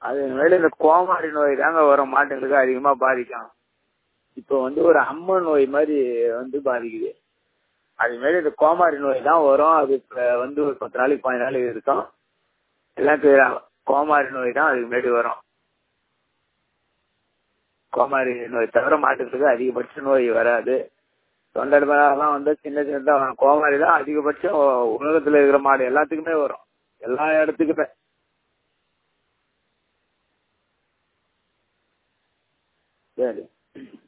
அது மேல இந்த கோமாரி நோய் தாங்க வரும் மாட்டுங்களுக்கு அதிகமா பாதிக்கும் இப்போ வந்து ஒரு அம்ம நோய் மாதிரி வந்து பாதிக்குது அது மாரி இந்த கோமாரி நோய் தான் வரும் அது இப்ப வந்து ஒரு பத்து நாளைக்கு பதினஞ்சு நாளைக்கு இருக்கும் எல்லாம் clear ஆகும். கோமாரி நோய் தான் அதுக்கு முன்னாடி வரும் கோமாரி நோய் தவிர மாட்டுகளுக்கு அதிகபட்ச நோய் வராது தொண்டர்லாம் வந்து சின்ன சின்னதா வரும் கோமாரி தான் அதிகபட்சம் உலகத்துல இருக்கிற மாடு எல்லாத்துக்குமே வரும் எல்லா இடத்துக்குமே சரி